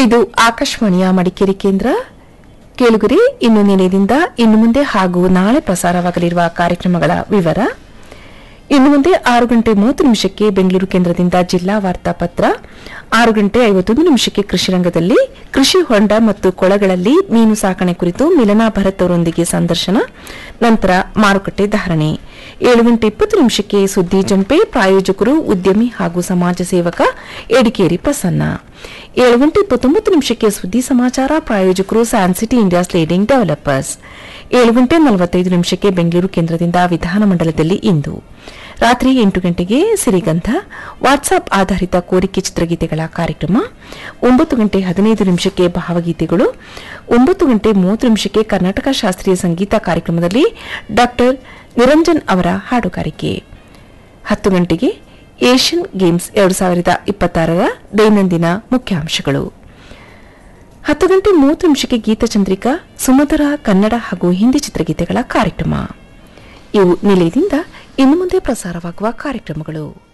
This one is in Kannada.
ಇದು ಆಕಾಶವಾಣಿಯ ಮಡಿಕೇರಿ ಕೇಂದ್ರ ಕೇಳುಗರೆ ಇನ್ನು ನಿಲಯದಿಂದ ಇನ್ನು ಮುಂದೆ ಹಾಗೂ ನಾಳೆ ಪ್ರಸಾರವಾಗಲಿರುವ ಕಾರ್ಯಕ್ರಮಗಳ ವಿವರ ಇನ್ನು ಮುಂದೆ ಆರು ಗಂಟೆ ಮೂವತ್ತು ನಿಮಿಷಕ್ಕೆ ಬೆಂಗಳೂರು ಕೇಂದ್ರದಿಂದ ಜಿಲ್ಲಾ ವಾರ್ತಾ ಪತ್ರ ಆರು ಗಂಟೆ ಐವತ್ತೊಂದು ನಿಮಿಷಕ್ಕೆ ಕೃಷಿ ರಂಗದಲ್ಲಿ ಕೃಷಿ ಹೊಂಡ ಮತ್ತು ಕೊಳಗಳಲ್ಲಿ ಮೀನು ಸಾಕಣೆ ಕುರಿತು ಮಿಲನಾ ಭರತ್ ಅವರೊಂದಿಗೆ ಸಂದರ್ಶನ ನಂತರ ಮಾರುಕಟ್ಟೆ ಧಾರಣೆ ಏಳು ಗಂಟೆ ಇಪ್ಪತ್ತು ನಿಮಿಷಕ್ಕೆ ಸುದ್ದಿ ಜಂಪೆ ಪ್ರಾಯೋಜಕರು ಉದ್ಯಮಿ ಹಾಗೂ ಸಮಾಜ ಸೇವಕ ಎಡಿಕೇರಿ ಪ್ರಸನ್ನ ಏಳು ಗಂಟೆ ಇಪ್ಪತ್ತೊಂಬತ್ತು ನಿಮಿಷಕ್ಕೆ ಸುದ್ದಿ ಸಮಾಚಾರ ಪ್ರಾಯೋಜಕರು ಸ್ಯಾನ್ಸಿಟಿ ಇಂಡಿಯಾಸ್ ಲೀಡಿಂಗ್ ಡೆವಲಪರ್ಸ್ ಏಳು ಗಂಟೆ ನಲವತ್ತೈದು ನಿಮಿಷಕ್ಕೆ ಬೆಂಗಳೂರು ಕೇಂದ್ರದಿಂದ ವಿಧಾನಮಂಡಲದಲ್ಲಿ ಇಂದು ರಾತ್ರಿ ಎಂಟು ಗಂಟೆಗೆ ಸಿರಿಗಂಧ ವಾಟ್ಸ್ಆಪ್ ಆಧಾರಿತ ಕೋರಿಕೆ ಚಿತ್ರಗೀತೆಗಳ ಕಾರ್ಯಕ್ರಮ ಒಂಬತ್ತು ಗಂಟೆ ಹದಿನೈದು ನಿಮಿಷಕ್ಕೆ ಭಾವಗೀತೆಗಳು ಒಂಬತ್ತು ಗಂಟೆ ಮೂವತ್ತು ನಿಮಿಷಕ್ಕೆ ಕರ್ನಾಟಕ ಶಾಸ್ತ್ರೀಯ ಸಂಗೀತ ಕಾರ್ಯಕ್ರಮದಲ್ಲಿ ಡಾಕ್ಟರ್ ನಿರಂಜನ್ ಅವರ ಹಾಡುಗಾರಿಕೆ ಹತ್ತು ಗಂಟೆಗೆ ಏಷ್ಯನ್ ಗೇಮ್ಸ್ ಎರಡು ಸಾವಿರದ ಇಪ್ಪತ್ತಾರರ ದೈನಂದಿನ ಮುಖ್ಯಾಂಶಗಳು ಹತ್ತು ಗಂಟೆ ಮೂವತ್ತು ನಿಮಿಷಕ್ಕೆ ಗೀತಚಂದ್ರಿಕಾ ಸುಮಧುರ ಕನ್ನಡ ಹಾಗೂ ಹಿಂದಿ ಚಿತ್ರಗೀತೆಗಳ ಕಾರ್ಯಕ್ರಮ ಇವು ನಿಲಯದಿಂದ ಇನ್ನು ಮುಂದೆ ಪ್ರಸಾರವಾಗುವ ಕಾರ್ಯಕ್ರಮಗಳು